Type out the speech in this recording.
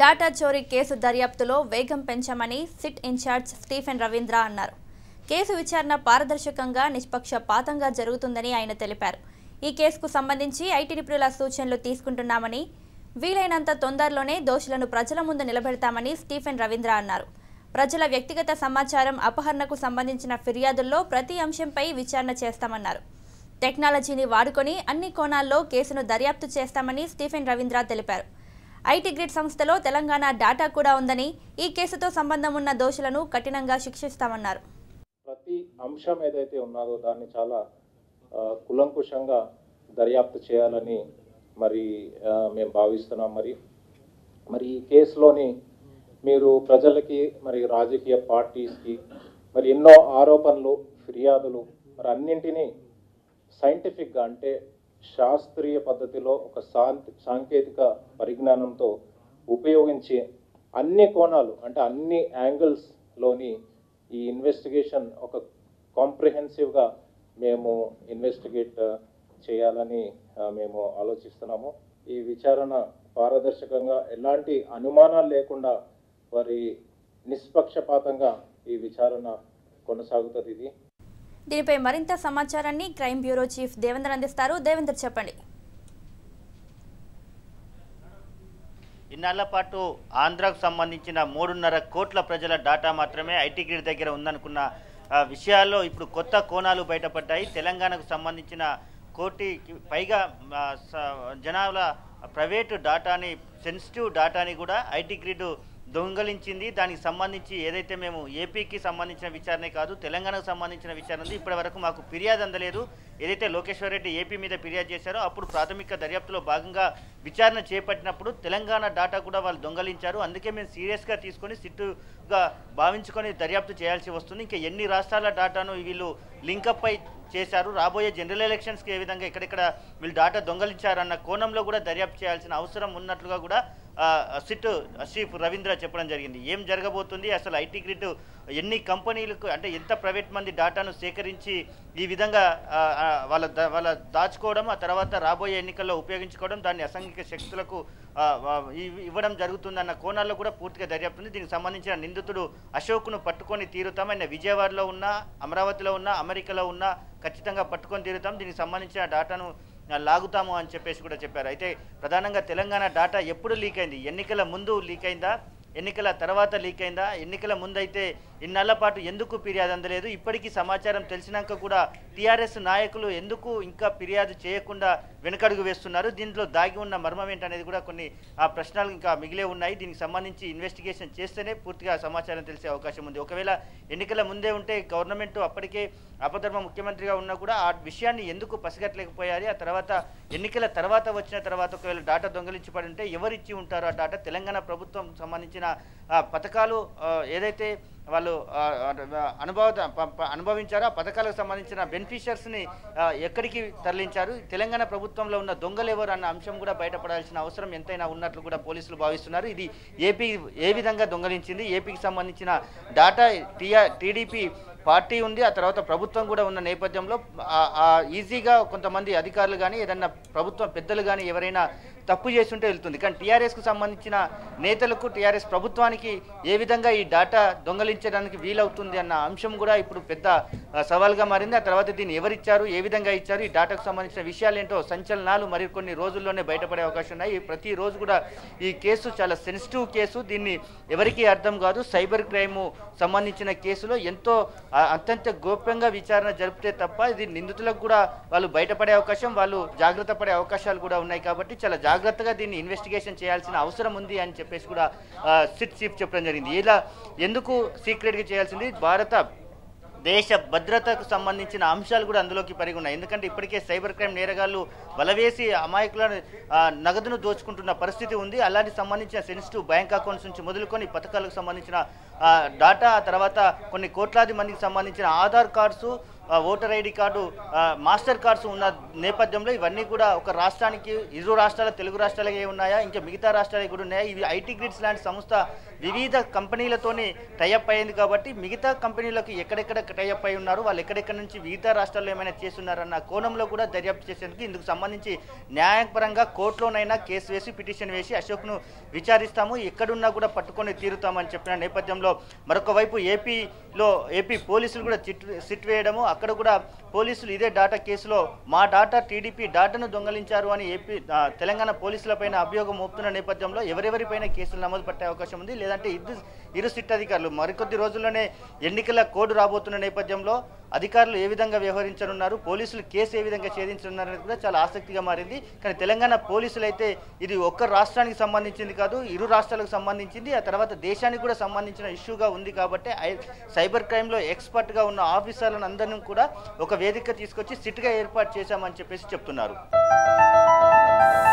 data చోరీ case దర్యాప్తులో వేగం పెంచామని సిట్ ఇన్ఛార్జ్ స్టీఫెన్ రవీంద్ర అన్నారు కేసు విచారణ పారదర్శకంగా నిష్పక్షపాతంగా జరుగుతుందని ఆయన తెలిపారు ఈ కేసుకు సంబంధించి ఐటీ నిపుణుల సూచనలు తీసుకుంటున్నామని వీలైనంత తొందరలోనే దోషులను ప్రజల ముందు నిలబెడతామని స్టీఫెన్ రవీంద్ర అన్నారు ప్రజల వ్యక్తిగత సమాచారం అపహరణకు సంబంధించిన ఫిర్యాదుల్లో ప్రతి అంశంపై విచారణ చేస్తామన్నారు టెక్నాలజీని వాడుకొని అన్ని కోణాల్లో కేసును దర్యాప్తు చేస్తామని స్టీఫెన్ రవీంద్ర తెలిపారు ఐటీ గ్రిడ్ సంస్థలో తెలంగాణ డాటా కూడా ఉందని ఈ కేసుతో సంబంధం ఉన్న దోషులను కఠినంగా శిక్షిస్తామన్నారు ప్రతి అంశం ఏదైతే ఉన్నదో దాన్ని చాలా ఆ, కులంకుషంగా దర్యాప్తు చేయాలని మరి ఆ, మేము భావిస్తున్నాం మరి మరి ఈ కేసులోని మీరు ప్రజలకి మరి రాజకీయ పార్టీస్కి మరి ఎన్నో ఆరోపణలు ఫిర్యాదులు మరి అన్నింటినీ సైంటిఫిక్గా అంటే శాస్త్రీయ పద్ధతిలో ఒక సాంతి సాంకేతిక పరిజ్ఞానంతో ఉపయోగించి అన్ని కోణాలు అంటే అన్ని యాంగిల్స్లోని ఈ ఇన్వెస్టిగేషన్ ఒక కాంప్రిహెన్సివ్గా మేము ఇన్వెస్టిగేట్ చేయాలని ఆ, మేము ఆలోచిస్తున్నాము ఈ విచారణ పారదర్శకంగా ఎలాంటి అనుమానాలు లేకుండా వారి నిష్పక్షపాతంగా ఈ విచారణ కొనసాగుతుంది ఇది దీనిపై మరింత సమాచారాన్ని క్రైమ్ బ్యూరో చీఫ్ దేవేందర్ అందిస్తారు దేవేందర్ చెప్పండి ఇన్నాళ్ల పాటు ఆంధ్రాకు సంబంధించిన మూడున్నర కోట్ల ప్రజల డాటా మాత్రమే ఐటీ గ్రిడ్ దగ్గర ఉందనుకున్న ఆ, విషయాల్లో ఇప్పుడు కొత్త కోణాలు బయటపడ్డాయి తెలంగాణకు సంబంధించిన కోటికి పైగా ఆ, స- జనాల ప్రైవేటు డాటాని సెన్సిటివ్ డాటాని కూడా ఐటీ గ్రిడ్ దొంగలించింది దానికి సంబంధించి ఏదైతే మేము ఏపీకి సంబంధించిన విచారణే కాదు తెలంగాణకు సంబంధించిన విచారణ ఉంది ఇప్పటి వరకు మాకు ఫిర్యాదు అందలేదు ఏదైతే లోకేశ్వర్ రెడ్డి ఏపీ మీద ఫిర్యాదు చేశారో అప్పుడు ప్రాథమిక దర్యాప్తులో భాగంగా విచారణ చేపట్టినప్పుడు తెలంగాణ డాటా కూడా వాళ్ళు దొంగలించారు అందుకే మేము సీరియస్గా తీసుకొని సిట్టుగా భావించుకొని దర్యాప్తు చేయాల్సి వస్తుంది ఇంకా ఎన్ని రాష్ట్రాల డాటాను వీళ్ళు లింకప్ అయి చేశారు రాబోయే జనరల్ ఎలక్షన్స్కి ఏ విధంగా ఎక్కడెక్కడ వీళ్ళు డాటా దొంగలించారన్న కోణంలో కూడా దర్యాప్తు చేయాల్సిన అవసరం ఉన్నట్లుగా కూడా ఆ, సిట్ చీఫ్ రవీంద్ర చెప్పడం జరిగింది ఏం జరగబోతుంది అసలు ఐటీ గ్రిడ్ ఎన్ని కంపెనీలకు అంటే ఎంత ప్రైవేట్ మంది డాటాను సేకరించి ఈ విధంగా ఆ, ఆ, వాళ్ళ ద- వాళ్ళ దాచుకోవడం ఆ తర్వాత రాబోయే ఎన్నికల్లో ఉపయోగించుకోవడం దాన్ని అసాంఘిక శక్తులకు ఆ, ఆ, ఇవ్- ఇవ్వడం జరుగుతుందన్న కోణాల్లో కూడా పూర్తిగా దర్యాప్తు ఉంది దీనికి సంబంధించిన నిందితుడు అశోక్ను పట్టుకొని తీరుతాం ఆయన విజయవాడలో ఉన్న అమరావతిలో ఉన్న అమెరికాలో ఉన్న ఖచ్చితంగా పట్టుకొని తీరుతాం దీనికి సంబంధించిన డాటాను ఆ, లాగుతాము అని చెప్పేసి కూడా చెప్పారు అయితే ప్రధానంగా తెలంగాణ డాటా ఎప్పుడు లీక్ అయింది ఎన్నికల ముందు లీక్ అయిందా ఎన్నికల తర్వాత లీక్ అయిందా ఎన్నికల ముందైతే ఇన్నాళ్ల పాటు ఎందుకు ఫిర్యాదు అందలేదు ఇప్పటికీ సమాచారం తెలిసినాక కూడా టీఆర్ఎస్ నాయకులు ఎందుకు ఇంకా ఫిర్యాదు చేయకుండా వెనకడుగు వేస్తున్నారు దీంట్లో దాగి ఉన్న మర్మం ఏంటనేది కూడా కొన్ని ఆ ప్రశ్నలు ఇంకా మిగిలే ఉన్నాయి దీనికి సంబంధించి ఇన్వెస్టిగేషన్ చేస్తేనే పూర్తిగా సమాచారం తెలిసే అవకాశం ఉంది ఒకవేళ ఎన్నికల ముందే ఉంటే గవర్నమెంట్ అప్పటికే అపధర్మ ముఖ్యమంత్రిగా ఉన్నా కూడా ఆ విషయాన్ని ఎందుకు పసిగట్టలేకపోయారు ఆ తర్వాత ఎన్నికల తర్వాత వచ్చిన తర్వాత ఒకవేళ డాటా దొంగలించి పడి ఉంటే ఎవరు ఇచ్చి ఉంటారో ఆ డాటా తెలంగాణ ప్రభుత్వం సంబంధించిన ఆ, పథకాలు ఆ, ఏదైతే వాళ్ళు ఆ, ఆ, అనుభవ ప- ప- అనుభవించారో ఆ పథకాలకు సంబంధించిన బెనిఫిషియర్స్ని ఎక్కడికి తరలించారు తెలంగాణ ప్రభుత్వంలో ఉన్న దొంగలు ఎవరు అన్న అంశం కూడా బయటపడాల్సిన అవసరం ఎంతైనా ఉన్నట్లు కూడా పోలీసులు భావిస్తున్నారు ఇది ఏపీ ఏ విధంగా దొంగలించింది ఏపీకి సంబంధించిన డాటా టీఆర్ టీడీపీ పార్టీ ఉంది ఆ తర్వాత ప్రభుత్వం కూడా ఉన్న నేపథ్యంలో ఆ- ఆ ఈజీగా కొంతమంది అధికారులు కానీ ఏదన్నా ప్రభుత్వం పెద్దలు కానీ ఎవరైనా తప్పు చేస్తుంటే వెళ్తుంది కానీ టీఆర్ఎస్కు సంబంధించిన నేతలకు టీఆర్ఎస్ ప్రభుత్వానికి ఏ విధంగా ఈ డాటా దొంగలించడానికి వీలవుతుంది అన్న అంశం కూడా ఇప్పుడు పెద్ద ఆ, సవాల్గా మారింది ఆ తర్వాత దీన్ని ఎవరిచ్చారు ఏ విధంగా ఇచ్చారు ఈ డాటాకు సంబంధించిన విషయాలు ఏంటో సంచలనాలు మరి కొన్ని రోజుల్లోనే బయటపడే అవకాశం ఉన్నాయి ప్రతిరోజు కూడా ఈ కేసు చాలా సెన్సిటివ్ కేసు దీన్ని ఎవరికీ అర్థం కాదు సైబర్ క్రైమ్ సంబంధించిన కేసులో ఎంతో ఆ, అత్యంత గోప్యంగా విచారణ జరిపితే తప్ప ఇది నిందితులకు కూడా వాళ్ళు బయటపడే అవకాశం వాళ్ళు జాగ్రత్త పడే అవకాశాలు కూడా ఉన్నాయి కాబట్టి చాలా జాగ్రత్తగా దీన్ని ఇన్వెస్టిగేషన్ చేయాల్సిన అవసరం ఉంది అని చెప్పేసి కూడా ఆ, సిట్ చీఫ్ చెప్పడం జరిగింది ఇలా ఎందుకు సీక్రెట్గా చేయాల్సింది భారత దేశ భద్రతకు సంబంధించిన అంశాలు కూడా అందులోకి పరిగి ఉన్నాయి ఎందుకంటే ఇప్పటికే సైబర్ క్రైమ్ నేరగాళ్ళు వలవేసి అమాయకులను ఆ, నగదును దోచుకుంటున్న పరిస్థితి ఉంది అలాంటి సంబంధించిన సెన్సిటివ్ బ్యాంక్ అకౌంట్స్ నుంచి మొదలుకొని పథకాలకు సంబంధించిన ఆ, డాటా ఆ తర్వాత కొన్ని కోట్లాది మందికి సంబంధించిన ఆధార్ కార్డ్స్ ఆ, ఓటర్ ఐడి కార్డు ఆ, మాస్టర్ కార్డ్స్ ఉన్న నేపథ్యంలో ఇవన్నీ కూడా ఒక రాష్ట్రానికి ఇరు రాష్ట్రాల తెలుగు రాష్ట్రాలకే ఉన్నాయా ఇంకా మిగతా రాష్ట్రాలకి కూడా ఉన్నాయా ఇవి ఐటీ గ్రిడ్స్ లాంటి సంస్థ వివిధ కంపెనీలతోని టైఅప్ అయింది కాబట్టి మిగతా కంపెనీలకు ఎక్కడెక్కడ టైఅప్ అయి ఉన్నారు వాళ్ళు ఎక్కడెక్కడ నుంచి మిగతా రాష్ట్రాల్లో ఏమైనా చేస్తున్నారన్న కోణంలో కూడా దర్యాప్తు చేసేందుకు ఇందుకు సంబంధించి న్యాయపరంగా కోర్టులోనైనా కేసు వేసి పిటిషన్ వేసి అశోక్ను విచారిస్తాము ఎక్కడున్నా కూడా పట్టుకొని తీరుతామని చెప్పిన నేపథ్యంలో మరొక వైపు ఏపీలో ఏపీ పోలీసులు కూడా చిట్ సిట్ వేయడము అక్కడ కూడా పోలీసులు ఇదే డాటా కేసులో మా డాటా టీడీపీ డాటాను దొంగలించారు అని ఏపీ ఆ, తెలంగాణ పోలీసులపైన అభియోగం మోపుతున్న నేపథ్యంలో ఎవరెవరిపైన కేసులు నమోదు పట్టే అవకాశం ఉంది లేదంటే ఇరు ఇరు సిట్ అధికారులు మరికొద్ది రోజుల్లోనే ఎన్నికల కోడ్ రాబోతున్న నేపథ్యంలో అధికారులు ఏ విధంగా వ్యవహరించనున్నారు పోలీసులు కేసు ఏ విధంగా ఛేదించనున్నారు అనేది కూడా చాలా ఆసక్తిగా మారింది కానీ తెలంగాణ పోలీసులు అయితే ఇది ఒక్క రాష్ట్రానికి సంబంధించింది కాదు ఇరు రాష్ట్రాలకు సంబంధించింది ఆ తర్వాత దేశానికి కూడా సంబంధించిన ఇష్యూగా ఉంది కాబట్టి ఐ- సైబర్ క్రైమ్లో ఎక్స్పర్ట్గా ఉన్న ఆఫీసర్లను అందరినీ కూడా ఒక వేదిక తీసుకొచ్చి సిట్గా ఏర్పాటు చేశామని చెప్పేసి చెప్తున్నారు